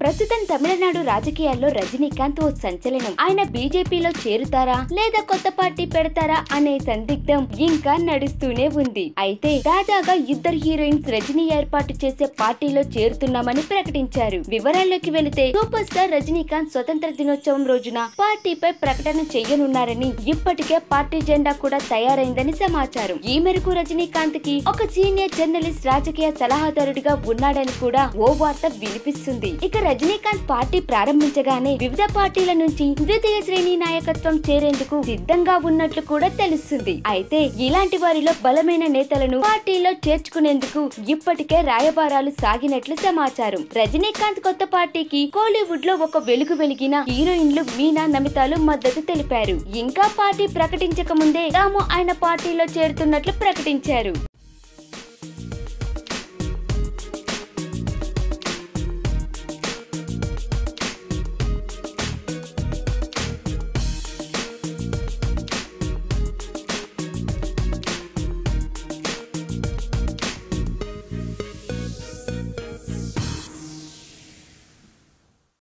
ప్రస్తుతం తమిళనాడు రాజకీయాల్లో రజనీకాంత్ ఓ సంచలనం ఆయన బీజేపీలో చేరుతారా లేదా కొత్త పార్టీ పెడతారా అనే సందిగ్ధం ఇంకా నడుస్తూనే ఉంది అయితే తాజాగా ఇద్దరు హీరోయిన్స్ రజనీ ఏర్పాటు చేసే పార్టీలో చేరుతున్నామని ప్రకటించారు వివరాల్లోకి వెళితే సూపర్ స్టార్ రజనీకాంత్ స్వతంత్ర దినోత్సవం రోజున పార్టీపై ప్రకటన చేయనున్నారని ఇప్పటికే పార్టీ జెండా కూడా తయారైందని సమాచారం ఈ మేరకు రజనీకాంత్ కి ఒక సీనియర్ జర్నలిస్ట్ రాజకీయ సలహాదారుడిగా ఉన్నాడని కూడా ఓ వార్త వినిపిస్తుంది ఇక రజనీకాంత్ పార్టీ ప్రారంభించగానే వివిధ పార్టీల నుంచి ద్వితీయ శ్రేణి నాయకత్వం చేరేందుకు సిద్ధంగా ఉన్నట్లు కూడా తెలుస్తుంది అయితే ఇలాంటి వారిలో బలమైన నేతలను పార్టీలో చేర్చుకునేందుకు ఇప్పటికే రాయబారాలు సాగినట్లు సమాచారం రజనీకాంత్ కొత్త పార్టీకి కోలీవుడ్ లో ఒక వెలుగు వెలిగిన హీరోయిన్లు మీనా నమితాలు మద్దతు తెలిపారు ఇంకా పార్టీ ప్రకటించక ముందే తాము ఆయన పార్టీలో చేరుతున్నట్లు ప్రకటించారు